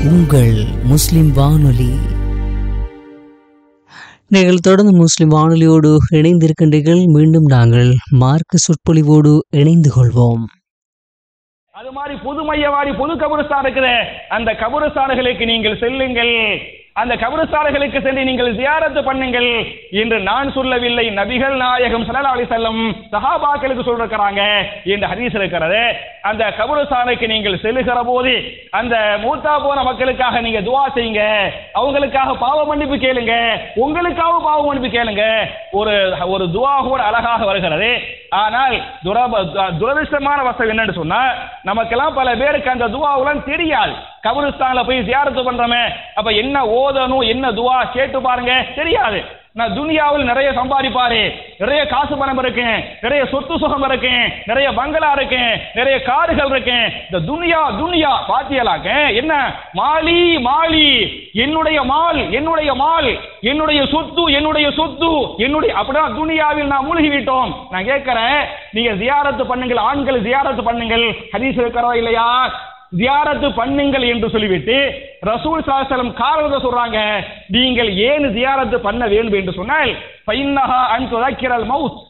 உங்கள் முஸ்லிம் வானொலி நீங்கள் தொடர்ந்து முஸ்லிம் வானொலியோடு இணைந்திருக்கின்றீர்கள் மீண்டும் நாங்கள் மார்க்க சொற்பொழிவோடு இணைந்து கொள்வோம் அது மாதிரி புது மையவாடி புது கபுரஸ்தான் இருக்குது அந்த கபுரஸ்தான்களுக்கு நீங்கள் செல்லுங்கள் அந்த கபுரஸ்தான்களுக்கு சென்று நீங்கள் ஜியாரத்து பண்ணுங்கள் என்று நான் சொல்லவில்லை நபிகள் நாயகம் ஸல்லல்லாஹு அலைஹி வஸல்லம் சஹாபாக்களுக்கு சொல்லிருக்கிறாங்க இந்த ஹதீஸ் இருக்கிறது அந்த கபுரஸ்தானுக்கு நீங்கள் செல்லுகிற போது அந்த மூத்தா போன மக்களுக்காக நீங்க துவா செய்யுங்க அவங்களுக்காக பாவ மன்னிப்பு கேளுங்க உங்களுக்காக பாவ மன்னிப்பு கேளுங்க ஒரு ஒரு துவா கூட அழகாக வருகிறது ஆனால் துரப துரதிருஷ்டமான வசம் என்னன்னு சொன்னா நமக்கெல்லாம் பல பேருக்கு அந்த துவாவுலாம் தெரியாது கபருஸ்தான்ல போய் ஜியாரத்து பண்றோமே அப்ப என்ன ஓதணும் என்ன துவா கேட்டு பாருங்க தெரியாது நான் துனியாவில் நிறைய சம்பாதிப்பாரு நிறைய காசு பணம் இருக்கேன் நிறைய சொத்து சுகம் இருக்கேன் நிறைய பங்களா இருக்கேன் நிறைய கார்கள் இருக்கேன் இந்த துனியா துனியா பாத்தியலாக்க என்ன மாலி மாலி என்னுடைய மால் என்னுடைய மால் என்னுடைய சொத்து என்னுடைய சொத்து என்னுடைய அப்படிதான் துனியாவில் நான் மூழ்கி விட்டோம் நான் கேட்கிறேன் நீங்க ஜியாரத்து பண்ணுங்கள் ஆண்கள் ஜியாரத்து பண்ணுங்கள் ஹதீஸ் இருக்கிறதா இல்லையா ஜியாரத்து பண்ணுங்கள் என்று சொல்லிவிட்டு ரசூல் சாஸ்திரம் காரணத்தை சொல்றாங்க நீங்கள் ஏன் ஜியாரத்து பண்ண வேண்டும் என்று சொன்னால் பைன்னஹா அன் துதக்கிரல் மவுத்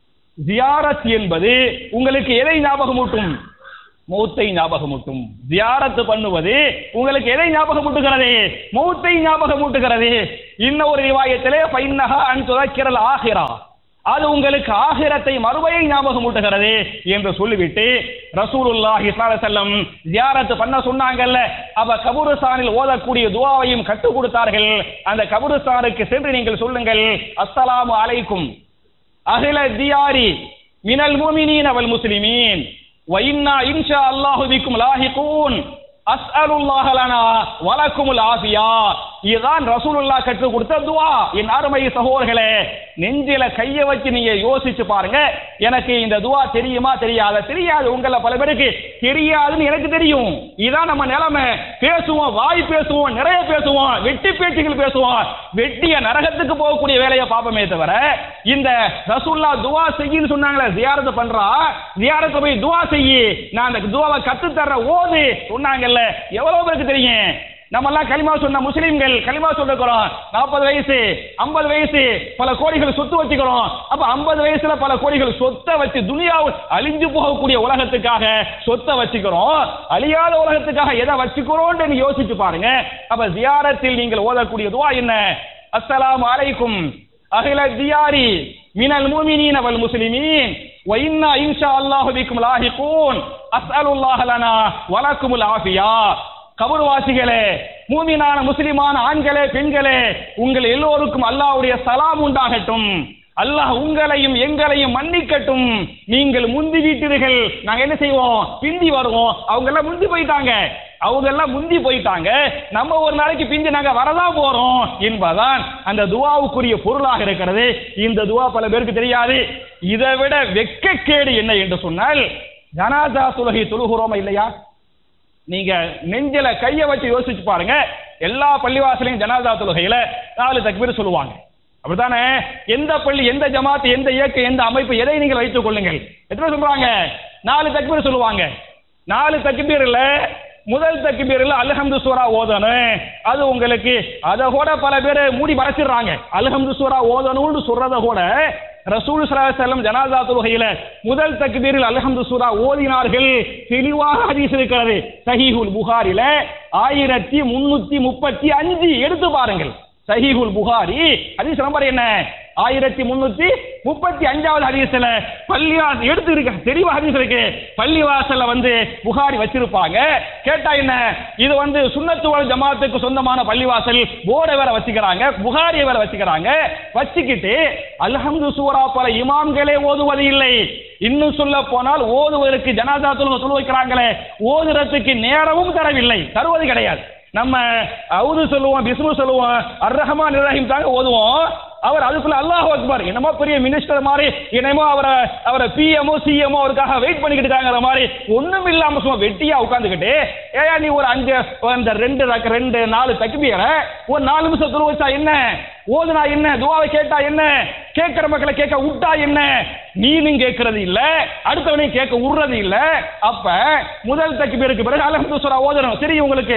ஜியாரத் என்பது உங்களுக்கு எதை ஞாபகமூட்டும் மௌத்தை ஞாபகமூட்டும் ஜியாரத்து பண்ணுவது உங்களுக்கு எதை ஞாபகமூட்டுகிறது மௌத்தை ஞாபகமூட்டுகிறது இன்ன ஒரு ரிவாயத்திலே பைன்னஹா அன் துதக்கிரல் ஆகிரா அது உங்களுக்கு ஆகிரத்தை மறுமையை ஞாபகமூட்டுகிறது என்று சொல்லிவிட்டு ரசூலுல்லாஹி ஸல்லல்லாஹு அலைஹி வஸல்லம் ஜியாரத் பண்ண சொன்னாங்கல்ல அவ கபூரஸ்தானில் ஓதக்கூடிய துஆவையும் கற்றுக் கொடுத்தார்கள் அந்த கபூரஸ்தானுக்கு சென்று நீங்கள் சொல்லுங்கள் அஸ்ஸலாமு அலைக்கும் அகில தியாரி மினல் முஃமினீன வல் முஸ்லிமீன் வ இன்னா இன்ஷா அல்லாஹு பிக்கும் லாஹிகூன் அஸ்அலுல்லாஹ லனா வலக்குமுல் ஆஃபியா இதுதான் ரசூலுல்லாஹ் கற்றுக் கொடுத்த துஆ என் அருமை சகோதரர்களே நெஞ்சில கைய வச்சு நீங்க யோசிச்சு பாருங்க எனக்கு இந்த துஆ தெரியுமா தெரியாத தெரியாது உங்கள பல பேருக்கு தெரியாதுன்னு எனக்கு தெரியும் இதான் நம்ம நிலைமை பேசுவோம் வாய் பேசுவோம் நிறைய பேசுவோம் வெட்டி பேச்சுகள் பேசுவோம் வெட்டிய நரகத்துக்கு போகக்கூடிய வேலையை பார்ப்போமே தவிர இந்த ரசூல்லா துவா செய்யின்னு சொன்னாங்களே ஜியாரத்து பண்றா ஜியாரத்து போய் துவா செய்யி நான் அந்த துவாவை கத்து தர்ற ஓது சொன்னாங்கல்ல எவ்வளவு பேருக்கு தெரியும் நம்ம எல்லாம் களிமா சொன்ன முஸ்லிம்கள் களிமா சொல்லிருக்கிறோம் நாற்பது வயசு ஐம்பது வயசு பல கோடிகள் சொத்து வச்சுக்கிறோம் அப்ப ஐம்பது வயசுல பல கோடிகள் சொத்தை வச்சு துனியாவில் அழிஞ்சு போகக்கூடிய உலகத்துக்காக சொத்தை வச்சுக்கிறோம் அழியாத உலகத்துக்காக எதை வச்சுக்கிறோம்னு யோசிச்சு பாருங்க அப்ப ஜியாரத்தில் நீங்கள் ஓதக்கூடிய துவா என்ன அஸ்ஸலாமு அலைக்கும் அகில தியாரி மினல் முஃமினீன வல் முஸ்லிமீன் வ இன்னா இன்ஷா அல்லாஹு பிக்கும் லாஹிகூன் அஸ்அலுல்லாஹ லனா வலக்குமுல் ஆஃபியா கபர்வாசிகளே மூமினான முஸ்லிமான ஆண்களே பெண்களே உங்கள் எல்லோருக்கும் அல்லாஹ்வுடைய சலாம் உண்டாகட்டும் அல்லாஹ் உங்களையும் எங்களையும் மன்னிக்கட்டும் நீங்கள் முந்தி விட்டீர்கள் நாங்க என்ன செய்வோம் பிந்தி வருவோம் அவங்க எல்லாம் முந்தி போயிட்டாங்க அவங்க எல்லாம் முந்தி போயிட்டாங்க நம்ம ஒரு நாளைக்கு பிந்தி நாங்க வரதான் போறோம் என்பதான் அந்த துவாவுக்குரிய பொருளாக இருக்கிறது இந்த துவா பல பேருக்கு தெரியாது இதை விட வெக்கக்கேடு என்ன என்று சொன்னால் ஜனாதா சுலகை தொழுகிறோமா இல்லையா நீங்க நெஞ்சில கைய வச்சு யோசிச்சு பாருங்க எல்லா பள்ளிவாசலையும் ஜனாதா தொழுகையில நாலு தக்பீர் சொல்லுவாங்க அப்படித்தானே எந்த பள்ளி எந்த ஜமாத் எந்த இயக்கம் எந்த அமைப்பு எதை நீங்கள் வைத்துக் கொள்ளுங்கள் எத்தனை சொல்றாங்க நாலு தக்பீர் சொல்லுவாங்க நாலு தக்பீர்ல முதல் தக்பீர்ல அல்ஹம்து சூரா ஓதணும் அது உங்களுக்கு அதை கூட பல பேர் மூடி மறைச்சிடுறாங்க அல்ஹம்து சூரா ஓதணும்னு சொல்றத கூட ரசூல் ஸல்லல்லாஹு அலைஹி வஸல்லம் ஜனாசா தொழுகையில முதல் தக்பீரில் அல்ஹம்து சூரா ஓதினார்கள் தெளிவாக ஹதீஸ் இருக்கிறது சஹீஹுல் புகாரில ஆயிரத்தி முன்னூத்தி முப்பத்தி அஞ்சு எடுத்து பாருங்கள் சஹீஹுல் புகாரி ஹதீஸ் நம்பர் என்ன ஆயிரத்தி முன்னூத்தி முப்பத்தி அஞ்சாவது ஹதீஸ்ல பள்ளிவாசல் எடுத்து இருக்க தெளிவா ஹதீஸ் இருக்கு பள்ளிவாசல்ல வந்து புகாரி வச்சிருப்பாங்க கேட்டா என்ன இது வந்து சுண்ணத்துவல் ஜமாத்துக்கு சொந்தமான பள்ளிவாசல் போர்டை வேற வச்சுக்கிறாங்க புகாரியை வேற வச்சுக்கிறாங்க வச்சுக்கிட்டு அல்ஹம்து சூரா பல இமாம்களே ஓதுவது இல்லை இன்னும் சொல்ல போனால் ஓதுவதற்கு ஜனாதா தொழுகை தொழு வைக்கிறாங்களே ஓதுறதுக்கு நேரமும் தரவில்லை தருவது கிடையாது நம்ம அவுது சொல்லுவோம் பிஸ்மு சொல்லுவோம் அர் ரஹ்மான் ரஹீம் தாங்க ஓதுவோம் அவர் அதுக்குள்ள அல்லாஹ் அக்பர் என்னமோ பெரிய மினிஸ்டர் மாதிரி என்னமோ அவரை அவரை பிஎம்ஓ சிஎம்ஓ அவருக்காக வெயிட் பண்ணிக்கிட்டு இருக்காங்கிற மாதிரி ஒண்ணும் இல்லாம சும்மா வெட்டியா உட்காந்துக்கிட்டு ஏயா நீ ஒரு அஞ்சு இந்த ரெண்டு ரக்க- ரெண்டு நாலு தக்குபியரை ஒரு நாலு நிமிஷம் துரு வச்சா என்ன ஓதுனா என்ன துவாவை கேட்டா என்ன கேட்கிற மக்களை கேட்க விட்டா என்ன நீனும் கேட்கறது இல்ல அடுத்தவனையும் கேட்க விடுறது இல்ல அப்ப முதல் தக்குபீருக்கு பிறகு அலஹம்து சூரா ஓதணும் சரி உங்களுக்கு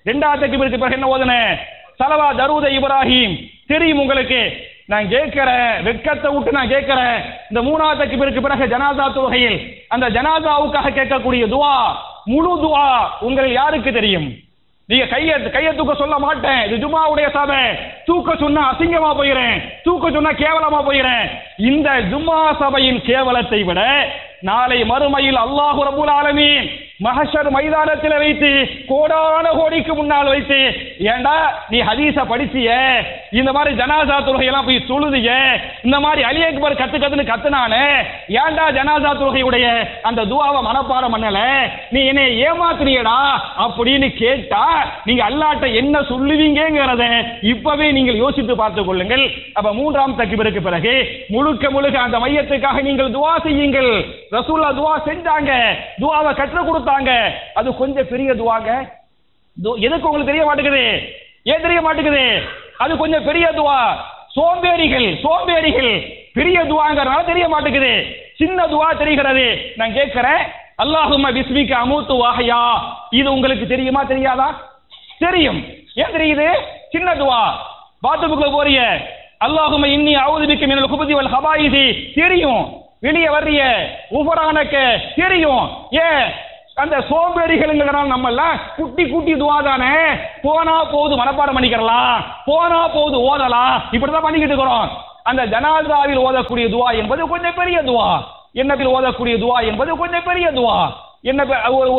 ரெண்டாவது தக்பீருக்கு பிறகு என்ன ஓதுனேன் சலவா தரூத இப்ராஹிம் தெரியும் உங்களுக்கு நான் கேட்கிறேன் வெட்கத்தை விட்டு நான் கேட்கிறேன் இந்த மூணாவது தக்பீருக்கு பிறகு ஜனாதா தொகையில் அந்த ஜனாதாவுக்காக கேட்கக்கூடிய துவா முழு துவா உங்களில் யாருக்கு தெரியும் நீங்க கைய கைய தூக்க சொல்ல மாட்டேன் இது ஜும்மாவுடைய சபை தூக்க சொன்னா அசிங்கமா போயிறேன் தூக்க சொன்னா கேவலமா போயிறேன் இந்த ஜும்மா சபையின் கேவலத்தை விட நாளை மறுமையில் அல்லாஹு ரபுல் ஆலமீன் மஹஷர் மைதானத்தில் வைத்து கோடான கோடிக்கு முன்னால் வைத்து ஏண்டா நீ ஹதீஸ படிச்சிய இந்த மாதிரி ஜனாசா தொழுகையெல்லாம் போய் தொழுதிய இந்த மாதிரி அலி அக்பர் கத்து கத்துன்னு கத்துனானே ஏண்டா ஜனாசா தொழுகையுடைய அந்த துவாவை மனப்பாடம் பண்ணல நீ என்னை ஏமாத்துறியடா அப்படின்னு கேட்டா நீங்க அல்லாட்ட என்ன சொல்லுவீங்கிறத இப்பவே நீங்கள் யோசித்து பார்த்துக் கொள்ளுங்கள் அப்ப மூன்றாம் தக்கிபிற்கு பிறகு முழுக்க முழுக்க அந்த மையத்துக்காக நீங்கள் துவா செய்யுங்கள் ரசூல்லா துவா செஞ்சாங்க துவாவை கற்றுக் கொடுத்தாங்க அது கொஞ்சம் பெரிய துவாங்க து- எதுக்கு உங்களுக்கு தெரிய மாட்டேங்குது ஏன் தெரிய மாட்டேங்குது அது கொஞ்சம் பெரிய துவா சோம்பேறிகள் சோம்பேறிகள் பெரிய துவாங்கிறனால தெரிய மாட்டேங்குது சின்ன துவா தெரிகிறது நான் கேட்கிறேன் அல்லாஹும்ம பிஸ்மிக்க அமூத்து வாஹயா இது உங்களுக்கு தெரியுமா தெரியாதா தெரியும் ஏன் தெரியுது சின்ன துவா பாத்ரூமுக்குள்ள போறிய அல்லாஹும்ம இன்னி அவுது பிக்க மினல் குபதி வல் ஹபாயிசி தெரியும் வெளியே வர்றிய உபரானக்க தெரியும் ஏன் அந்த சோம்பேறிகள்ங்கிறனால நம்ம எல்லாம் குட்டி குட்டி துவா தானே போனா போது மனப்பாடம் பண்ணிக்கிறலாம் போனா போது ஓதலாம் இப்படிதான் பண்ணிக்கிட்டு இருக்கிறோம் அந்த ஜனாதாவில் ஓதக்கூடிய துவா என்பது கொஞ்சம் பெரிய துவா என்னத்தில் ஓதக்கூடிய துவா என்பது கொஞ்சம் பெரிய துவா என்ன பெ- ஒரு